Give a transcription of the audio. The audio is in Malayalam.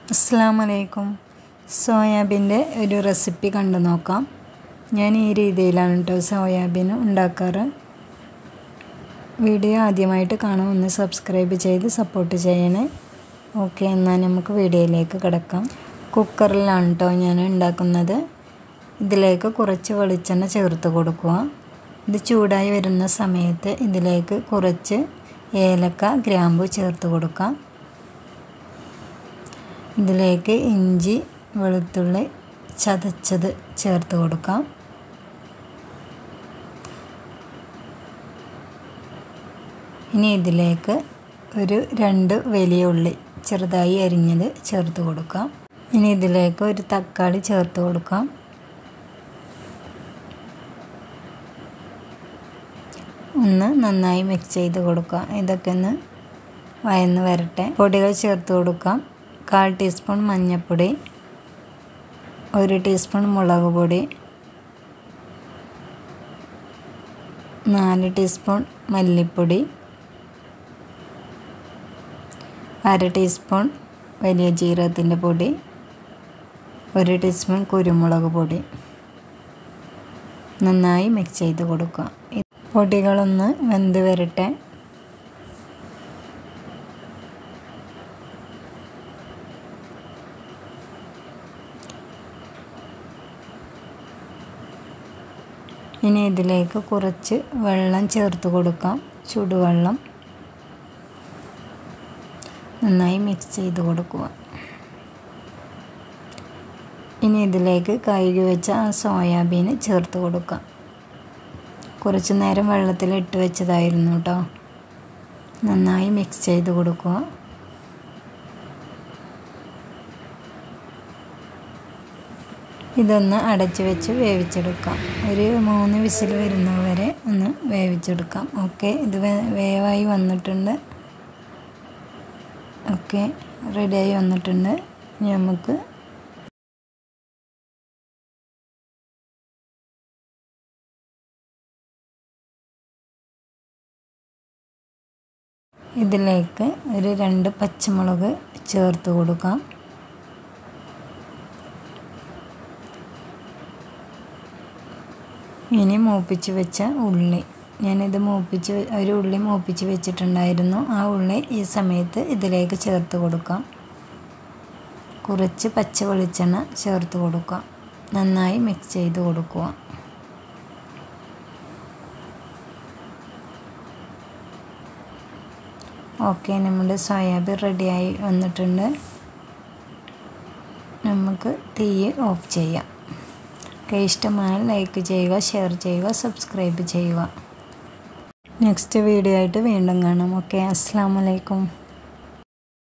അസ്സാം വലൈക്കും സോയാബീൻ്റെ ഒരു റെസിപ്പി കണ്ടു നോക്കാം ഞാൻ ഈ രീതിയിലാണ് കേട്ടോ സോയാബീൻ ഉണ്ടാക്കാറ് വീഡിയോ ആദ്യമായിട്ട് കാണാൻ ഒന്ന് സബ്സ്ക്രൈബ് ചെയ്ത് സപ്പോർട്ട് ചെയ്യണേ ഓക്കെ എന്നാൽ നമുക്ക് വീഡിയോയിലേക്ക് കിടക്കാം കുക്കറിലാണ് കേട്ടോ ഞാൻ ഉണ്ടാക്കുന്നത് ഇതിലേക്ക് കുറച്ച് വെളിച്ചെണ്ണ ചേർത്ത് കൊടുക്കുക ഇത് ചൂടായി വരുന്ന സമയത്ത് ഇതിലേക്ക് കുറച്ച് ഏലക്ക ഗ്രാമ്പു ചേർത്ത് കൊടുക്കാം ഇതിലേക്ക് ഇഞ്ചി വെളുത്തുള്ളി ചതച്ചത് ചേർത്ത് കൊടുക്കാം ഇനി ഇതിലേക്ക് ഒരു രണ്ട് വലിയ ഉള്ളി ചെറുതായി അരിഞ്ഞത് ചേർത്ത് കൊടുക്കാം ഇനി ഇതിലേക്ക് ഒരു തക്കാളി ചേർത്ത് കൊടുക്കാം ഒന്ന് നന്നായി മിക്സ് ചെയ്ത് കൊടുക്കാം ഇതൊക്കെ ഒന്ന് വയന്ന് വരട്ടെ പൊടികൾ ചേർത്ത് കൊടുക്കാം കാൽ ടീസ്പൂൺ മഞ്ഞൾപ്പൊടി ഒരു ടീസ്പൂൺ മുളക് പൊടി നാല് ടീസ്പൂൺ മല്ലിപ്പൊടി അര ടീസ്പൂൺ വലിയ ജീരകത്തിൻ്റെ പൊടി ഒരു ടീസ്പൂൺ കുരുമുളക് പൊടി നന്നായി മിക്സ് ചെയ്ത് കൊടുക്കുക പൊടികളൊന്ന് വെന്ത് വരട്ടെ ഇനി ഇതിലേക്ക് കുറച്ച് വെള്ളം ചേർത്ത് കൊടുക്കാം ചൂടുവെള്ളം നന്നായി മിക്സ് ചെയ്ത് കൊടുക്കുക ഇനി ഇതിലേക്ക് കഴുകി വെച്ച ആ സോയാബീൻ ചേർത്ത് കൊടുക്കാം കുറച്ച് നേരം വെള്ളത്തിൽ ഇട്ട് വെച്ചതായിരുന്നു കേട്ടോ നന്നായി മിക്സ് ചെയ്ത് കൊടുക്കുക ഇതൊന്ന് അടച്ച് വെച്ച് വേവിച്ചെടുക്കാം ഒരു മൂന്ന് വിസിൽ വരുന്നവരെ ഒന്ന് വേവിച്ചെടുക്കാം ഓക്കെ ഇത് വേവായി വന്നിട്ടുണ്ട് ഓക്കെ റെഡിയായി വന്നിട്ടുണ്ട് ഇനി നമുക്ക് ഇതിലേക്ക് ഒരു രണ്ട് പച്ചമുളക് ചേർത്ത് കൊടുക്കാം ഇനി മൂപ്പിച്ച് വെച്ച ഉള്ളി ഞാനിത് മൂപ്പിച്ച് ഒരു ഉള്ളി മൂപ്പിച്ച് വെച്ചിട്ടുണ്ടായിരുന്നു ആ ഉള്ളി ഈ സമയത്ത് ഇതിലേക്ക് ചേർത്ത് കൊടുക്കാം കുറച്ച് പച്ച വെളിച്ചെണ്ണ ചേർത്ത് കൊടുക്കാം നന്നായി മിക്സ് ചെയ്ത് കൊടുക്കുക ഓക്കെ നമ്മുടെ സോയാബീൻ റെഡിയായി വന്നിട്ടുണ്ട് നമുക്ക് തീ ഓഫ് ചെയ്യാം ഒക്കെ ഇഷ്ടമായാൽ ലൈക്ക് ചെയ്യുക ഷെയർ ചെയ്യുക സബ്സ്ക്രൈബ് ചെയ്യുക നെക്സ്റ്റ് വീഡിയോ ആയിട്ട് വീണ്ടും കാണാം ഓക്കെ അസ്സാം വലൈക്കും